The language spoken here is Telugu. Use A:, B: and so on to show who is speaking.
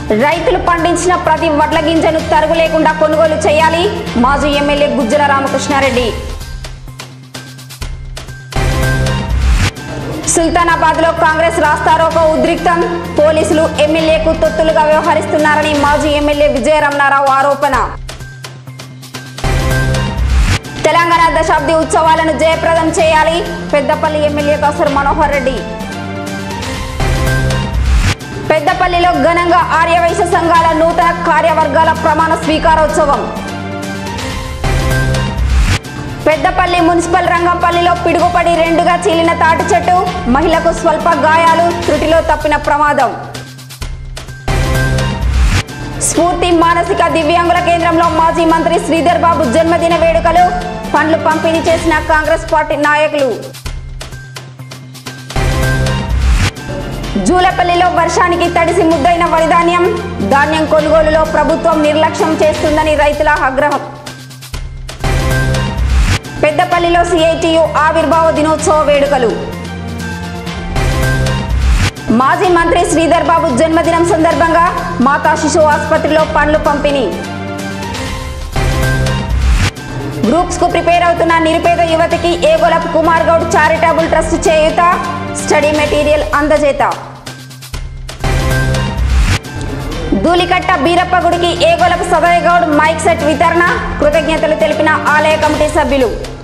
A: రైతులు పండించిన ప్రతి వడ్ల గింజను తరుగు లేకుండా కొనుగోలు చేయాలి మాజీ ఎమ్మెల్యే గుజ్జల రామకృష్ణారెడ్డి సుల్తానాబాద్ లో కాంగ్రెస్ రాస్తారోకో ఉద్రిక్తం పోలీసులు ఎమ్మెల్యేకు తొత్తులుగా వ్యవహరిస్తున్నారని మాజీ ఎమ్మెల్యే విజయరమణారావు ఆరోపణ తెలంగాణ దశాబ్ది ఉత్సవాలను జయప్రదం చేయాలి పెద్దపల్లి ఎమ్మెల్యే కాసర్ మనోహర్ రెడ్డి పెద్దపల్లిలో ఘనంగా ఆర్యవైశ్య సంఘాల నూతన కార్యవర్గాల ప్రమాణ స్వీకారోత్సవం పెద్దపల్లి మున్సిపల్ రంగంపల్లిలో పిడుగుపడి రెండుగా చీలిన తాటి చెట్టు మహిళకు స్వల్ప గాయాలు త్రుటిలో తప్పిన ప్రమాదం స్ఫూర్తి మానసిక దివ్యాంగుల కేంద్రంలో మాజీ మంత్రి శ్రీధర్ బాబు జన్మదిన వేడుకలు పండ్లు పంపిణీ చేసిన కాంగ్రెస్ పార్టీ నాయకులు జూలపల్లిలో వర్షానికి తడిసి ముద్దైన వరి ధాన్యం ధాన్యం కొనుగోలులో ప్రభుత్వం నిర్లక్ష్యం చేస్తుందని రైతుల ఆగ్రహం పెద్దపల్లిలో సిఐటియు ఆవిర్భావ దినోత్సవ వేడుకలు మాజీ మంత్రి శ్రీధర్ బాబు జన్మదినం సందర్భంగా మాతా శిశు ఆసుపత్రిలో పండ్లు పంపిణీ గ్రూప్స్ కు ప్రిపేర్ అవుతున్న నిరుపేద యువతికి ఏగోలపు కుమార్ గౌడ్ చారిటబుల్ ట్రస్ట్ చేయుత స్టడీ మెటీరియల్ అందజేత ధూళికట్ట బీరప్ప గుడికి ఏగోలపు సదయ్ గౌడ్ మైక్ సెట్ వితరణ కృతజ్ఞతలు తెలిపిన ఆలయ కమిటీ సభ్యులు